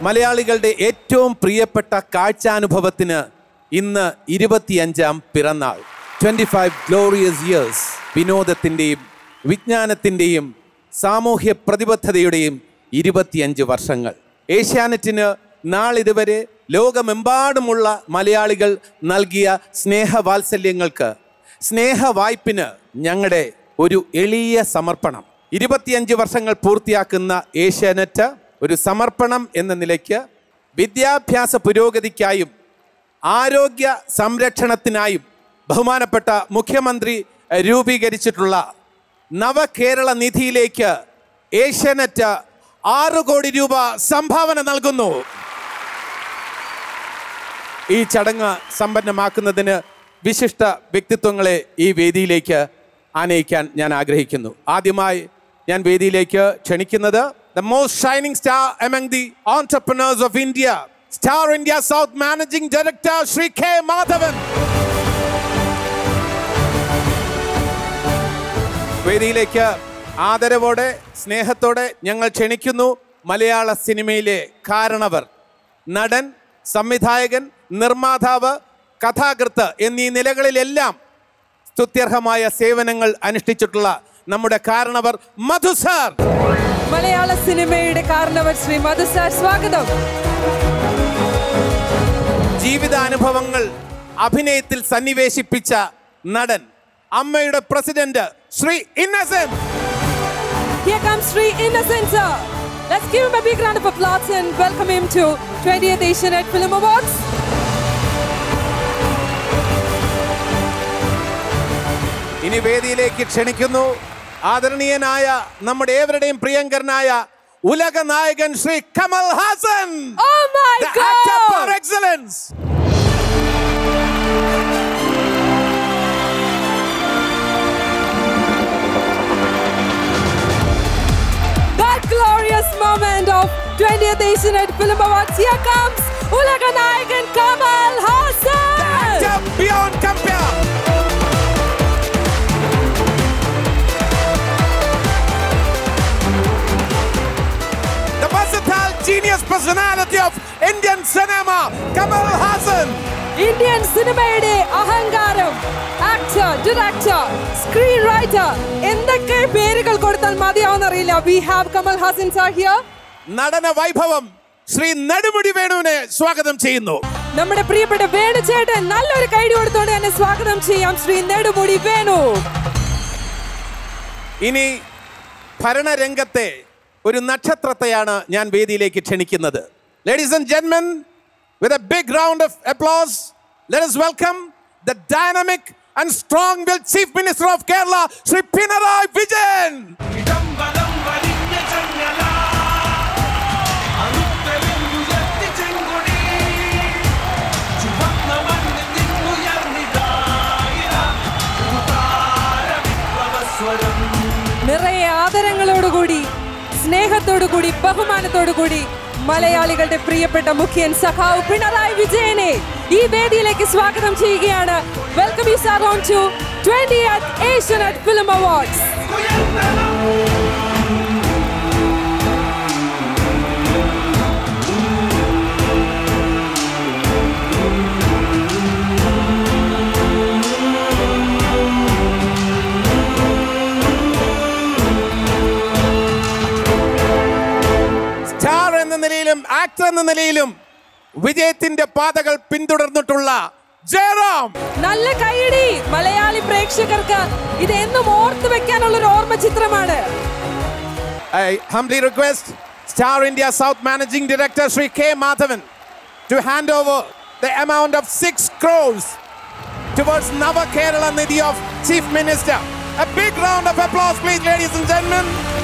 മലയാളികളുടെ ഏറ്റവും പ്രിയപ്പെട്ട കാഴ്ചാനുഭവത്തിന് ഇന്ന് ഇരുപത്തിയഞ്ചാം പിറന്നാൾ ട്വൻറ്റി ഫൈവ് ഗ്ലോറിയസ് ഇയേഴ്സ് വിനോദത്തിൻ്റെയും വിജ്ഞാനത്തിൻ്റെയും സാമൂഹ്യ പ്രതിബദ്ധതയുടെയും ഇരുപത്തിയഞ്ച് വർഷങ്ങൾ ഏഷ്യാനെറ്റിന് നാളിതുവരെ ലോകമെമ്പാടുമുള്ള മലയാളികൾ നൽകിയ സ്നേഹവാത്സല്യങ്ങൾക്ക് സ്നേഹവായ്പിന് ഞങ്ങളുടെ ഒരു എളിയ സമർപ്പണം ഇരുപത്തിയഞ്ച് വർഷങ്ങൾ പൂർത്തിയാക്കുന്ന ഏഷ്യാനെറ്റ് ഒരു സമർപ്പണം എന്ന നിലയ്ക്ക് വിദ്യാഭ്യാസ പുരോഗതിക്കായും ആരോഗ്യ സംരക്ഷണത്തിനായും ബഹുമാനപ്പെട്ട മുഖ്യമന്ത്രി രൂപീകരിച്ചിട്ടുള്ള നവകേരള നിധിയിലേക്ക് ഏഷ്യാനെറ്റ് ആറ് കോടി രൂപ സംഭാവന നൽകുന്നു ഈ ചടങ്ങ് സമ്പന്നമാക്കുന്നതിന് വിശിഷ്ട വ്യക്തിത്വങ്ങളെ ഈ വേദിയിലേക്ക് ആനയിക്കാൻ ഞാൻ ആഗ്രഹിക്കുന്നു ആദ്യമായി ഞാൻ വേദിയിലേക്ക് ക്ഷണിക്കുന്നത് the most shining star among the entrepreneurs of India Star India south managing director Shri K Madhavan വേദിയിലേക്ക് ആദരവോടെ സ്നേഹത്തോടെ ഞങ്ങൾ ക്ഷണിക്കുന്നു മലയാള സിനിമയിലെ കാരണവർ നടൻ സംവിധായകൻ നിർമ്മാതാവ് കഥാകൃത്ത് എന്നീ നിലകളിലെല്ലാം സ്തുത്യർഹമായ സേവനങ്ങൾ അനുഷ്ഠിച്ചിട്ടുള്ള നമ്മുടെ കാരണവർ മധു സാർ മലയാള സിനിമയുടെ കാരണവർ ശ്രീ മധു സാർ സ്വാഗതം ജീവിതാനുഭവങ്ങൾ അഭിനയത്തിൽ സന്നിവേശിപ്പിച്ച നടൻ അമ്മയുടെ president Shri Innocent Here comes Sri Innocent sir. Let's give him a big round of applause and welcome him to 20th Asianet Film Awards. ഇനി വേദിയിലേക്ക് ക്ഷണിക്കുന്നു ആദരണീയനായ നമ്മുടെ ഏവരുടെയും പ്രിയങ്കരനായ ഉലക നായകൻ Shri Kamal Haasan Oh my The actor par God! excellence. That glorious moment of 20th Asianet Film Awards. Here comes Ulaganayagan Kamal Hassan! Actor beyond compare. The versatile genius personality of Indian cinema, Kamal Hassan. Indian സിനിമയുടെ അഹങ്കാരം actor director screen writer എന്തൊക്കെ പേരുകൾ കൊടുത്താൽ മതിയാവുന്നറിയില്ല we have Kamal Haasan sir here നടന വൈഭവം ശ്രീ നെടുമുടി വേണുവിനെ സ്വാഗതം ചെയ്യുന്നു നമ്മുടെ പ്രിയപ്പെട്ട വേണുചേട്ടൻ നല്ലൊരു കൈഡി കൊടുത്തോണ്ട് തന്നെ സ്വാഗതം ചെയ്യാം ശ്രീ നെടുമുടി വേണു ഇനി ഭരണരംഗത്തെ ഒരു നക്ഷത്രത്തെയാണ് ഞാൻ വേദിയിലേക്ക് ക്ഷണിക്കുന്നത് ലേഡീസ് ആൻഡ് ജെന്മൻ with a big round of applause let us welcome the dynamic and strong will chief minister of Kerala Shri Pinarayi Vijayan ഇടംബലം വലിഞ്ഞ ചങ്ങല അറുത്തെറിഞ്ഞുയർത്തി ചെങ്കൊടി ചുവന്ന മണ്ണിൽ നിന്നുയർന്നിതായിര ഭൂതാര വിപ്ലവസ്വരം നിറയെ ആദരങ്ങളോടുകൂടി സ്നേഹത്തോടുകൂടി ബഹുമാനത്തോടുകൂടി മലയാളികളുടെ പ്രിയപ്പെട്ട മുഖ്യൻ സഖാവ് പിണറായി വിജയനെ ഈ വേദിയിലേക്ക് സ്വാഗതം ചെയ്യുകയാണ് welcome you sir on to 20th Asianet film awards star എന്ന നിലയിലും ആക്ടർ എന്ന നിലയിലും വിജയത്തിന്റെ പാതകൾ പിന്തുടർന്നിട്ടുള്ള ജയറാം നല്ല കൈയടി മലയാളി പ്രേക്ഷകർക്ക് ഇത് എന്നും ഓർത്തു വെക്കാനുള്ള ഒരു ഓർമ്മ ചിത്രമാണ് I humbly request Star India South Managing Director Sri K. Madhavan to hand over the amount of 6 crores towards Nava Kerala Nidhi of Chief Minister. A big round of applause, please, ladies and gentlemen.